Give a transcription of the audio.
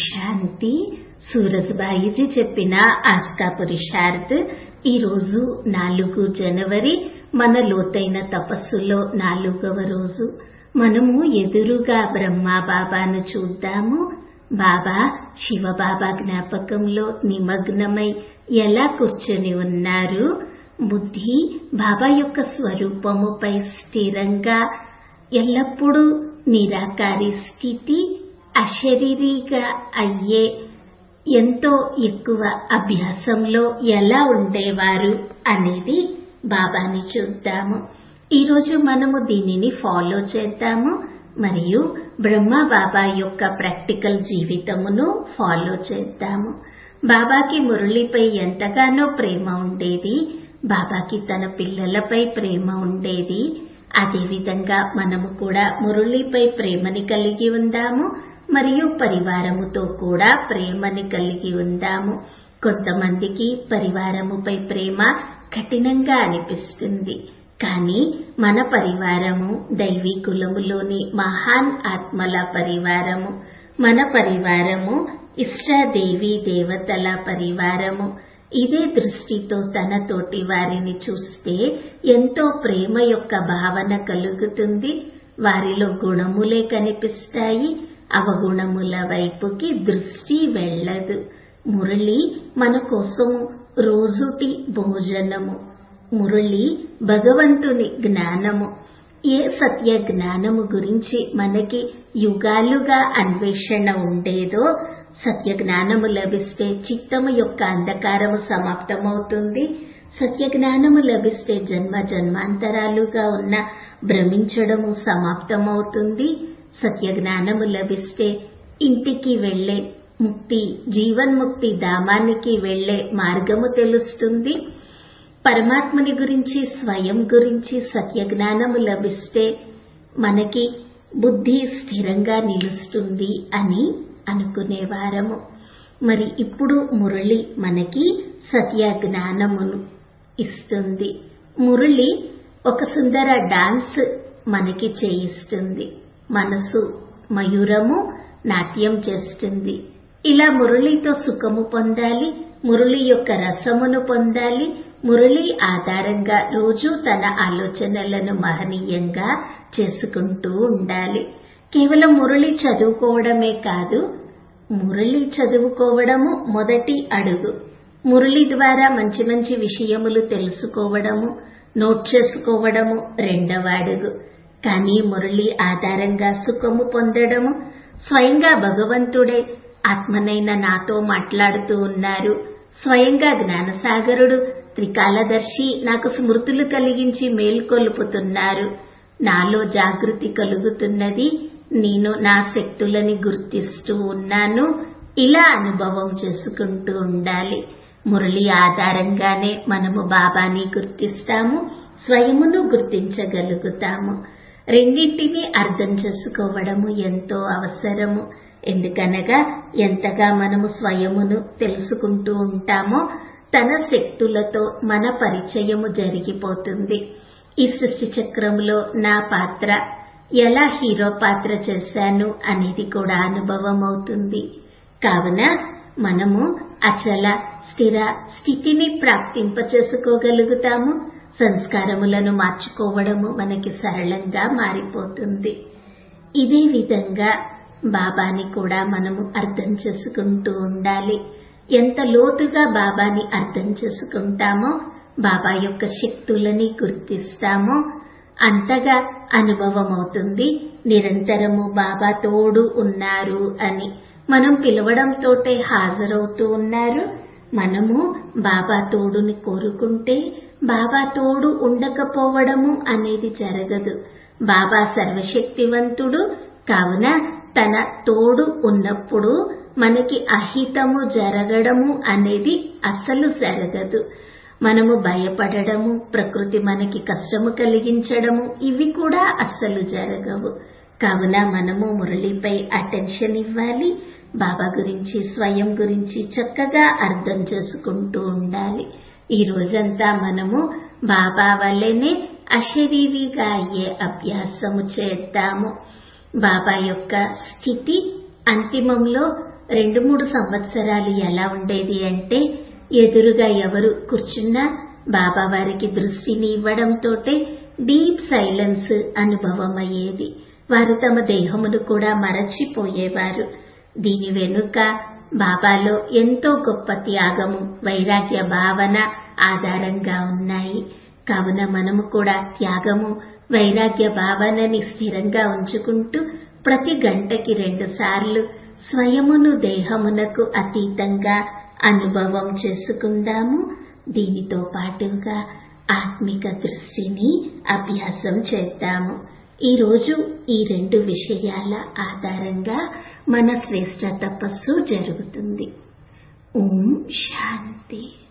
శాంతి సూరజ్బాయిజీ చెప్పిన ఆస్కా పురుషార్థ్ ఈరోజు నాలుగు జనవరి మన లోతైన తపస్సులో నాలుగవ రోజు మనము ఎదురుగా బ్రహ్మా బాబాను చూద్దాము బాబా శివబాబా జ్ఞాపకంలో నిమగ్నమై ఎలా కూర్చొని ఉన్నారు బుద్ధి బాబా యొక్క స్వరూపముపై స్థిరంగా ఎల్లప్పుడూ నిరాకారి స్థితి అశరీరిగా అయ్యే ఎంతో ఎక్కువ అభ్యాసంలో ఎలా ఉండేవారు అనేది బాబాని చూద్దాము ఈరోజు మనము దీనిని ఫాలో చేద్దాము మరియు బ్రహ్మ బాబా యొక్క ప్రాక్టికల్ జీవితమును ఫాలో చేద్దాము బాబాకి మురళిపై ఎంతగానో ప్రేమ ఉండేది బాబాకి తన పిల్లలపై ప్రేమ ఉండేది అదేవిధంగా మనము కూడా మురళిపై ప్రేమని కలిగి ఉందాము మరియు పరివారముతో కూడా ప్రేమని కలిగి ఉందాము కొంతమందికి పరివారముపై ప్రేమ కఠినంగా అనిపిస్తుంది కానీ మన పరివారము దైవీ కులములోని మహాన్ ఆత్మల పరివారము మన పరివారము ఇష్టాదేవి దేవతల పరివారము ఇదే దృష్టితో తన తోటి వారిని చూస్తే ఎంతో ప్రేమ యొక్క భావన కలుగుతుంది వారిలో గుణములే కనిపిస్తాయి అవగుణముల వైపుకి దృష్టి వెళ్ళదు మురళి మన కోసము రోజుటి భోజనము మురళి భగవంతుని జ్ఞానము ఏ సత్య జ్ఞానము గురించి మనకి యుగాలుగా అన్వేషణ ఉండేదో సత్య జ్ఞానము లభిస్తే చిత్తము యొక్క అంధకారము సమాప్తమవుతుంది సత్య జ్ఞానము లభిస్తే జన్మ జన్మాంతరాలుగా ఉన్న భ్రమించడము సమాప్తమవుతుంది సత్య జ్ఞానము లభిస్తే ఇంటికి వెళ్లే ముక్తి జీవన్ముక్తి ధామానికి వెళ్లే మార్గము తెలుస్తుంది పరమాత్మని గురించి స్వయం గురించి సత్య జ్ఞానము లభిస్తే మనకి బుద్ధి స్థిరంగా నిలుస్తుంది అని అనుకునేవారము మరి ఇప్పుడు మురళి మనకి సత్య జ్ఞానమును ఇస్తుంది మురళి ఒక సుందర డాన్స్ మనకి చేయిస్తుంది మనసు మయూరము నాట్యం చేస్తుంది ఇలా మురళితో సుఖము పొందాలి మురళి యొక్క రసమును పొందాలి మురళి ఆధారంగా రోజు తన ఆలోచనలను మహనీయంగా చేసుకుంటూ ఉండాలి కేవలం మురళి చదువుకోవడమే కాదు మురళి చదువుకోవడము మొదటి అడుగు మురళి ద్వారా మంచి మంచి విషయములు తెలుసుకోవడము నోట్ చేసుకోవడము రెండవ అడుగు కానీ మురళి ఆధారంగా సుఖము పొందడము స్వయంగా భగవంతుడే ఆత్మనైన నాతో మాట్లాడుతూ ఉన్నారు స్వయంగా జ్ఞానసాగరుడు త్రికాలదర్శి నాకు స్మృతులు కలిగించి మేల్కొల్పుతున్నారు నాలో జాగృతి కలుగుతున్నది నేను నా శక్తులని గుర్తిస్తూ ఉన్నాను ఇలా అనుభవం చేసుకుంటూ ఉండాలి మురళి ఆధారంగానే మనము బాబాని గుర్తిస్తాము స్వయమును గుర్తించగలుగుతాము రెండింటినీ అర్థం చేసుకోవడము ఎంతో అవసరము ఎందుకనగా ఎంతగా మనము స్వయమును తెలుసుకుంటూ ఉంటామో తన శక్తులతో మన పరిచయము జరిగిపోతుంది ఈ సృష్టి చక్రంలో నా పాత్ర ఎలా హీరో పాత్ర చేశాను అనేది కూడా అనుభవం అవుతుంది కావున మనము అచల స్థిర స్థితిని ప్రాప్తింప చేసుకోగలుగుతాము సంస్కారములను మార్చుకోవడము మనకి సరళంగా మారిపోతుంది ఇదే విధంగా బాబాని కూడా మనము అర్థం చేసుకుంటూ ఉండాలి ఎంత లోతుగా బాబాని అర్థం చేసుకుంటామో బాబా యొక్క శక్తులని గుర్తిస్తామో అంతగా అనుభవం అవుతుంది నిరంతరము బాబా తోడు ఉన్నారు అని మనం పిలవడంతోటే హాజరవుతూ ఉన్నారు మనము బాబా తోడుని కోరుకుంటే బాబా తోడు ఉండకపోవడము అనేది జరగదు బాబా సర్వశక్తివంతుడు కావున తన తోడు ఉన్నప్పుడు మనకి అహితము జరగడము అనేది అస్సలు జరగదు మనము భయపడడము ప్రకృతి మనకి కష్టము కలిగించడము ఇవి కూడా అస్సలు జరగవు కావున మనము మురళిపై అటెన్షన్ ఇవ్వాలి బాబా గురించి స్వయం గురించి చక్కగా అర్థం చేసుకుంటూ ఉండాలి ఈ రోజంతా మనము బాబా వల్లనే అశరీరిగా అయ్యే అభ్యాసము చేద్దాము బాబా యొక్క స్థితి అంతిమంలో రెండు మూడు సంవత్సరాలు ఎలా ఉండేది అంటే ఎదురుగా ఎవరు కూర్చున్నా బాబా వారికి దృష్టిని ఇవ్వడంతోటే డీప్ సైలెన్స్ అనుభవం అయ్యేది వారు తమ దేహమును కూడా మరచిపోయేవారు దీని వెనుక బాబాలో ఎంతో గొప్ప త్యాగము వైరాగ్య భావన ఆధారంగా ఉన్నాయి కావున మనము కూడా త్యాగము వైరాగ్య భావనని స్థిరంగా ఉంచుకుంటూ ప్రతి గంటకి రెండు సార్లు స్వయమును దేహమునకు అతీతంగా అనుభవం చేసుకుందాము దీనితో పాటుగా ఆత్మిక దృష్టిని అభ్యాసం చేద్దాము ఈరోజు ఈ రెండు విషయాల ఆధారంగా మన శ్రేష్ట తపస్సు జరుగుతుంది ఓం శాంతి